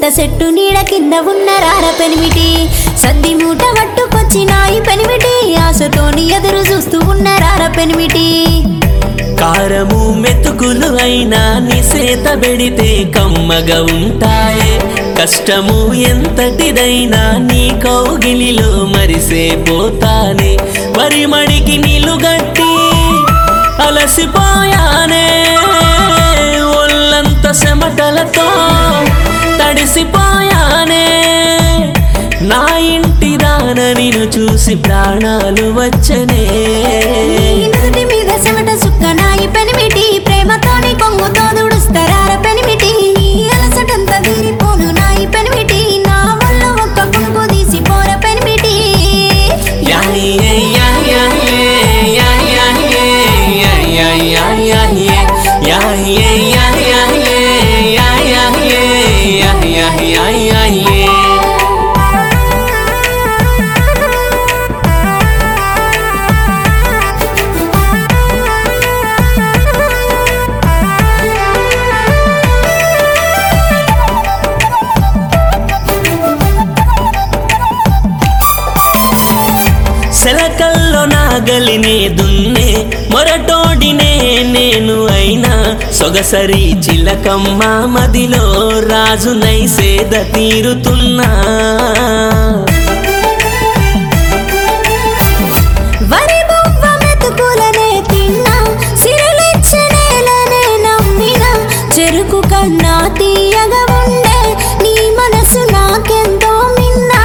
చెట్టు నీడ కింద ఉన్న రార పెనిమిటి సద్ది మూట పట్టుకొచ్చినాయి పెనిమిటి ఆశతోని ఎదురు చూస్తూ ఉన్న రార పెనిమిటి కారము మెతుకులు అయినా నిసేత పెడితే కమ్మగా ఉంటాయే కష్టము ఎంతటిదైనా నీ కౌగిలిలో మరిసే పోతానే వరి మడికి నిలుగట్టి అలసిపోయానే ఒళ్ళంత చెమటలతో తడిసిపోయానే నా ఇంటి దాన నిన్ను చూసి ప్రాణాలు వచ్చనే నీ నుదుటి మీద చెమట సుక్క నాయి పెనిమిటి ప్రేమతోని కొంగుతో దుడుస్తారార పెనిమిటి నీ అలసటంతా తీరిపోను నాయి పెనిమిటి నా వల్ల ఒక్క కొనుగో తీసి పోర పెనిమిటి సెలకల్లో నాగలినే దున్నే మొరటోడినే నేను అయినా సొగసరి చిలకమ్మ మదిలో రాజునై సేద తీరుతున్నా వరి బొవ్వ మెతుకులనే తిన్నా సిరులిచ్చే నేలనే నమ్మినా చెరుకు కన్నా తీయగా ఉండే నీ మనసు నాకెంతో మిన్నా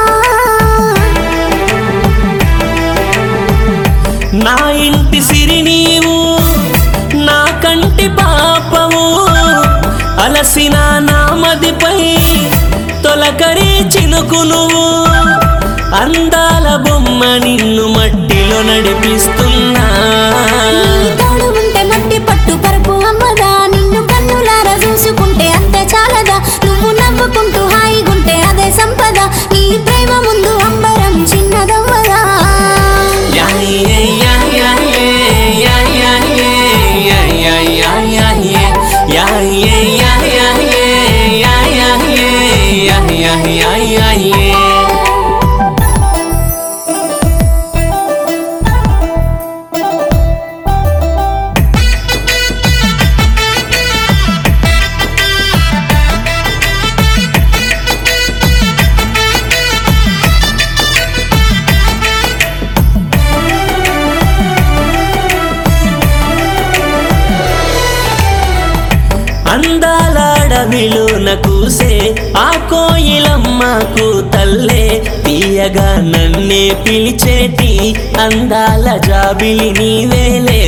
నా ఇంటి సిరి నీవు నా కంటి పాపము అలసిన నా మదిపై తొలకరి చినుకు నువ్వు అందాల బొమ్మ నిన్ను మట్టిలో నడిపిస్తున్నా నీ తోడు ఉంటే మట్టి పట్టు పరుపు అమ్మదా నిన్ను కన్నులారా చూసుకుంటే అంతే చాలదా నువ్వు నవ్వుకుంటూ హాయిగుంటే అదే సంపద నీ ప్రేమ ముందు అంబరం చిన్నదవ్వదా అందాల అడవిలోన కూసే ఆ కోయిలమ్మకు తల్లే తీయగా నన్నే పిలిచేటి అందాల జాబిలి నీవేలే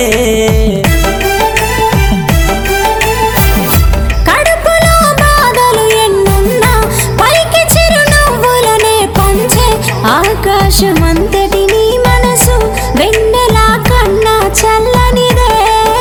కడుపులో బాధలు ఎన్నున్నా పైకి చిరునవ్వులనే పంచే ఆకాశమంతటి నీ మనసు వెన్నెలా కన్నా చల్లనిదే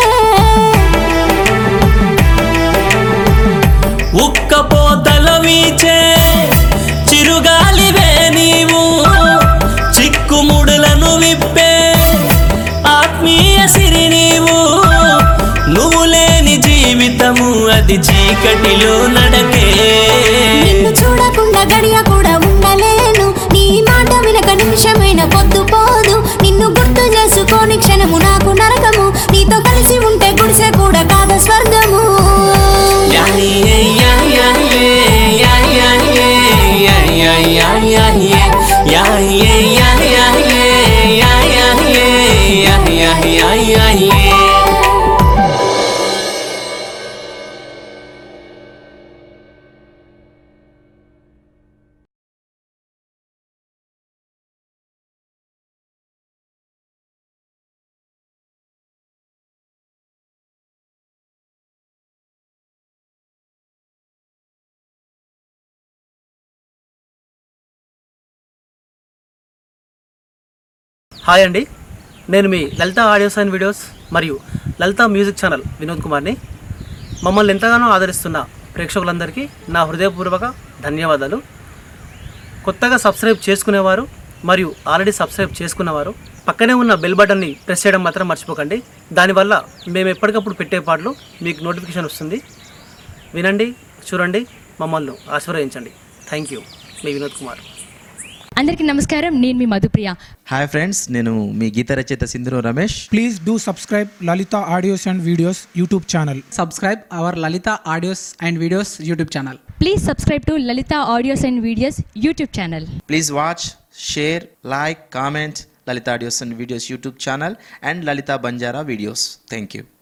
ఉక్కపోతల వీచే చిరుగాలివే నీవు చిక్కుముడులను విప్పే ఆత్మీయ సిరి నీవు నువ్వు లేని జీవితము అది చీకటిలో నడకే నిన్ను చూడకుండా గడియ కూడా ఉండలేను నీ మాట వినక నిమిషమైన పొద్దు పోదు నిన్ను గుర్తు చేసుకోని క్షణము నాకు నరకము నీతో కలిసి ఉంటే గుడిసె కూడా కాద స్వర్గము హాయ్ అండి నేను మీ లలిత ఆడియోస్ అండ్ వీడియోస్ మరియు లలిత మ్యూజిక్ ఛానల్ వినోద్ కుమార్ని మమ్మల్ని ఎంతగానో ఆదరిస్తున్న ప్రేక్షకులందరికీ నా హృదయపూర్వక ధన్యవాదాలు కొత్తగా సబ్స్క్రైబ్ చేసుకునేవారు మరియు ఆల్రెడీ సబ్స్క్రైబ్ చేసుకున్నవారు పక్కనే ఉన్న బెల్ బటన్ని ప్రెస్ చేయడం మాత్రం మర్చిపోకండి దానివల్ల మేము ఎప్పటికప్పుడు పెట్టే పాటలు మీకు నోటిఫికేషన్ వస్తుంది వినండి చూడండి మమ్మల్ని ఆశీర్వదించండి థ్యాంక్ యూ మీ వినోద్ కుమార్ అందరికీ నమస్కారం నేను మీ మధుప్రియ హాయ్ ఫ్రెండ్స్ నేను మీ గీత రచయిత Sindhuru Ramesh Please do subscribe Lalita Audios and Videos YouTube channel. subscribe our Lalita Audios and Videos YouTube channel. Please subscribe to Lalitha audios and videos YouTube channel please watch share like comment Lalitha audios and videos YouTube channel and Lalitha Banjara videos thank you